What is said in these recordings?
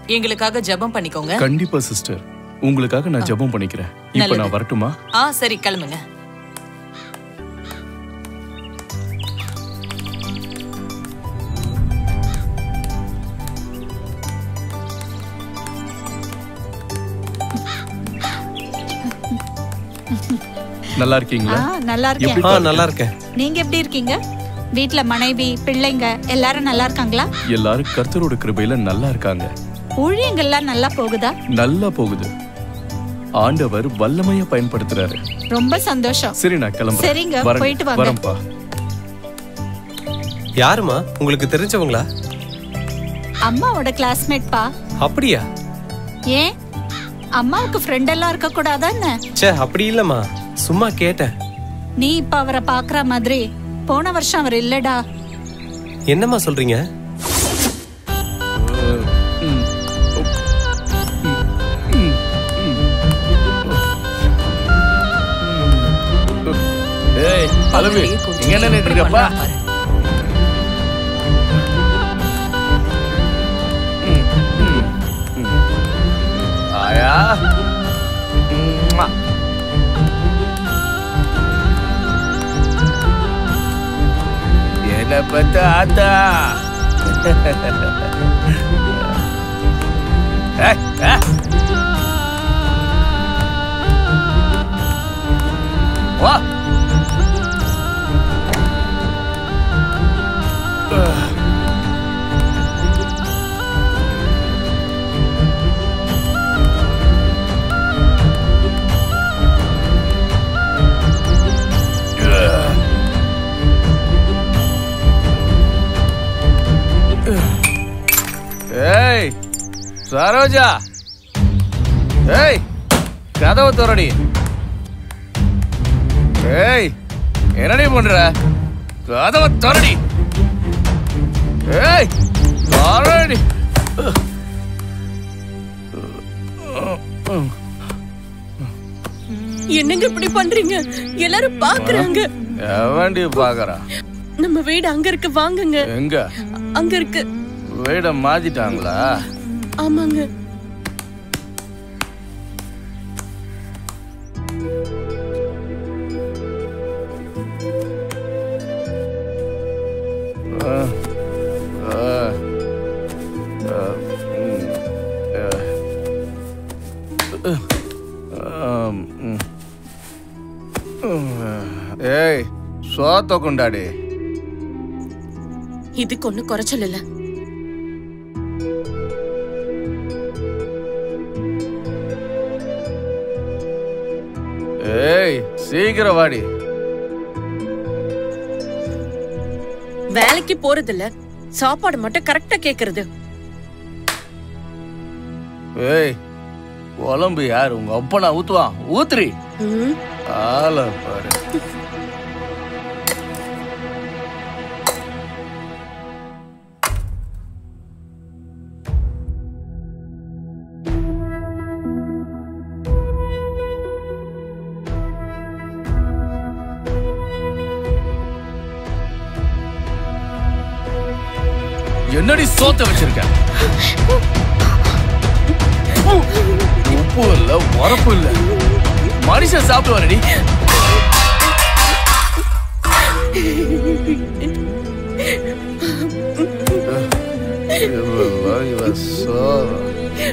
எங்களுக்காக ஜெபம் பண்ணிக்கோங்க கண்டிப்பா சிஸ்டர் உங்களுக்காக நான் ஜெபம் பண்ணிக்கிறேன் இப்ப நல்லது. நான் வரட்டுமா ஆ சரி கிளம்புங்க நல்லா இருக்கீங்களா ஆ நல்லா இருக்கேன் எப்படி ஆ நல்லா இருக்கேன் நீங்க எப்படி இருக்கீங்க வீட்ல மனைவி பிள்ளைங்க எல்லாரும் நல்லா இருக்காங்களா எல்லாரும் கர்த்தரோட கிருபையில நல்லா இருக்காங்க ஊழியங்கள்லாம் நல்லா போகுதா நல்லா போகுது ஆண்டவர் வல்லமையா பயன்படுத்துறாரு ரொம்ப சந்தோஷம் சரி நான் கிளம்புறேன் சரிங்க, வரேன். போயிட்டு வாங்க. வரேன்ப்பா யாருமா உங்களுக்கு தெரிஞ்சவங்களா அம்மாவோட கிளாஸ்மேட் பா அப்படியா ஏன் அம்மாவுக்கு ஃப்ரெண்ட் எல்லாம் இருக்க கூடாதா என்ன ச்சே அப்படி இல்லம்மா சும்மா கேட்டேன் நீ இப்ப அவரை பாக்குற மாதிரி போன வருஷம் அவர் இல்லடா என்னம்மா சொல்றீங்க ஏய் அலவி அவங்களையே கொஞ்சம் இங்க என்ன எப்படி நின்றுக்கப்பா பண்றான் பாரு. ஆயா உம்மா. என்ன பத்த ஆத்தா ஏய், ஏய். வா ஏய் சரோஜா ஏய் கதவை திறடி ஏய் என்னடி பண்ற கதவை திறடி ஏய் திறடி என்னங்க இப்படி பண்றீங்க எல்லாரும் பாக்குறாங்க எவன்டி பாக்குறா நம்ம வீடு அங்க இருக்கு வாங்குங்க எங்க அங்க இருக்கு வீட மாத்திட்டாங்களா ஆமாங்க ஆ, ஆ, ஆ, ம், ஆ. ஆம், ம். ஏய் சோத்த கொண்டாடி இதுக்கு ஒண்ணு குறைச்சல் இல்ல ஏய் சீக்கிரம் வாடி வேலைக்கு போறது இல்ல சாப்பாடு மட்டும் கரெக்டா கேக்குறது ஏய் குழம்பு யாரு உங்க அப்பனா ஊத்துவான் ஊத்துரி ம், ஆள பாரு என்னடி சோத்த வச்சிருக்க உப்பு இல்ல உரப்பு இல்ல மனுஷன் சாப்பிடுவாரடி இவெல்லாம் இவ சோறு.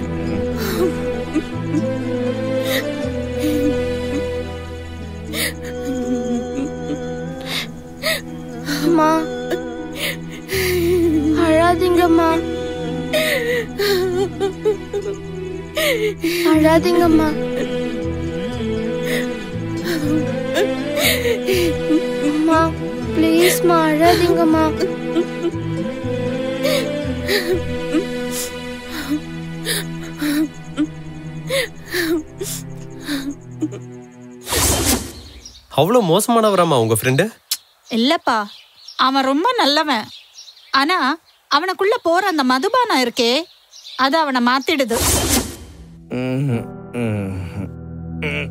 அம்மா அழாதீங்கம்மா அழாதீங்கம்மா அம்மா ப்ளீஸ்மா அழாதீங்கம்மா அவ்வளவு மோசமானவராமா உங்க ஃப்ரெண்டு இல்லப்பா அவன் ரொம்ப நல்லவன் ஆனா அவனுக்குள்ள போற அந்த மதுபானம் இருக்கே அது அவனை மாத்திடுது ம்ஹும். ம்ஹும். ம்.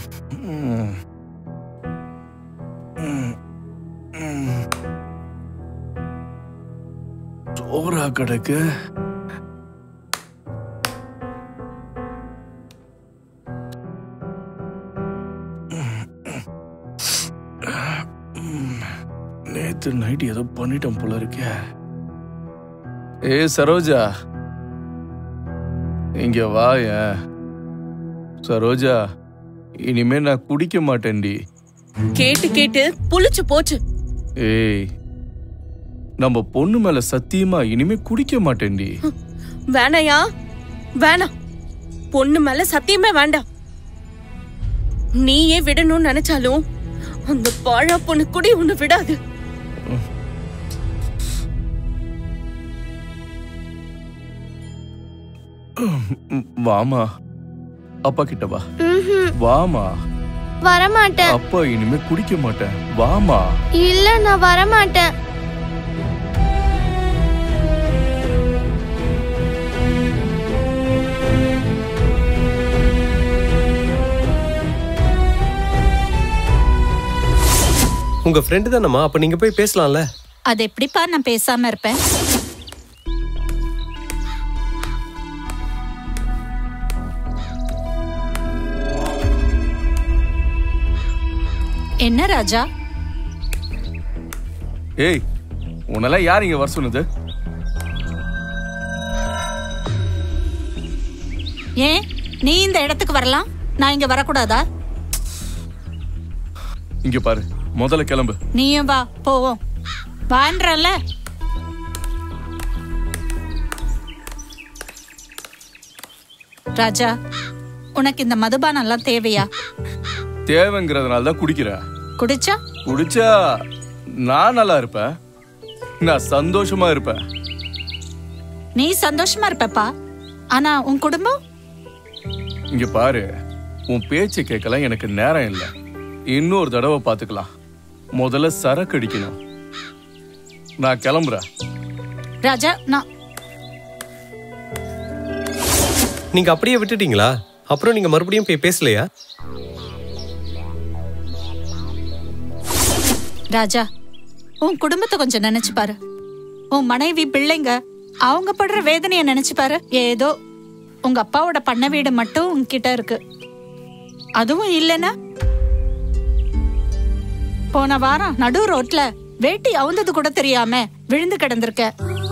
ம். ம். ம். ஓரா கிடக்கு நேத்து நைட் ஏதோ பண்ணிட்டோம் போல இருக்கே ஏ சரோஜா இங்க வாயேன் சரோஜா இனிமே நான் குடிக்க மாட்டேன்டி கேட்டு கேட்டு புளிச்சு போச்சு ஏய் நம்ம பொண்ணு மேல சத்தியமா இனிமே குடிக்க மாட்டேன்டி வேணாயா வேணாம் பொண்ணு மேல சத்தியமே வேண்டாம் நீயே விடணும்னு நினைச்சாலும் அந்த பாழா பொண்ணு குடி உன்னை விடாது ம், வாமா அப்பா கிட்ட வா ம்ஹும். வாமா வரமாட்டேன் அப்பா இனிமே குடிக்க மாட்டேன் வாமா இல்ல நான் வரமாட்டேன் உங்க ஃப்ரெண்டு தானம்மா அப்ப நீங்க போய் பேசலாம்ல அது எப்படிப்பா நான் பேசாம இருப்பேன் என்ன ராஜா ஏய் உன்னெல்லாம் யார் இங்க வர சொன்னது ஏன் நீ இந்த இடத்துக்கு வரலாம் நான் இங்க வரக்கூடாதா இங்க பாரு முதல்ல கிளம்பு நீயும் வா போவோம் வான்றல்ல ராஜா உனக்கு இந்த மதுபானம் எல்லாம் தேவையா தேவைங்கிறதுனால தான் குடிக்கிறேன் குடிச்சா குடிச்சா நான் நல்லா இருப்பேன் நான் சந்தோஷமா இருப்பேன் நீ சந்தோஷமா இருப்பப்பா ஆனா உன் குடும்பம் இங்க பாரு உன் பேச்சு கேட்கலாம் எனக்கு நேரம் இல்லை இன்னொரு தடவை பார்த்துக்கலாம் முதல்ல சரக்கு அடிக்கணும் நான் கிளம்புறேன் ராஜா நான் நீங்க அப்படியே விட்டுட்டீங்களா அப்புறம் நீங்க மறுபடியும் போய் பேசலையா ராஜா உன் குடும்பத்தை கொஞ்சம் நினைச்சு பாரு உன் மனைவி பிள்ளைங்க அவங்க படுற வேதனைய நினைச்சு பாரு ஏதோ உங்க அப்பாவோட பண்ண வீடு மட்டும் உன்கிட்ட இருக்கு அதுவும் இல்லைன்னா போன வாரம் நடு ரோட்ல வேட்டி அவுந்தது கூட தெரியாம விழுந்து கிடந்திருக்க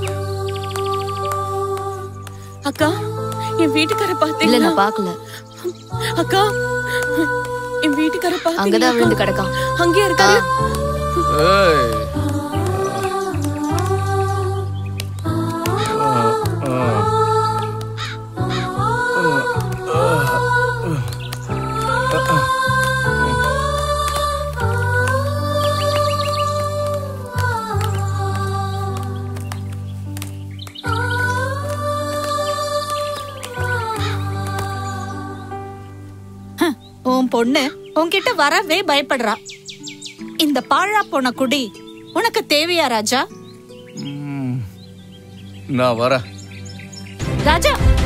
அக்கா என் வீட்டுக்கார இல்ல பாத்தீங்களா நான் பாக்கல அக்கா என் வீட்டுக்கார பாத்தீங்களா அங்கதான் விழுந்து கிடக்கான் அங்கே இருக்காரு ஏய் ஆ, ஆ. உன் பொண்ணு உன்கிட்ட வரவே பயப்படுறா இந்த பாழா போன குடி உனக்கு தேவையா ராஜா ம். நான் வரேன் ராஜா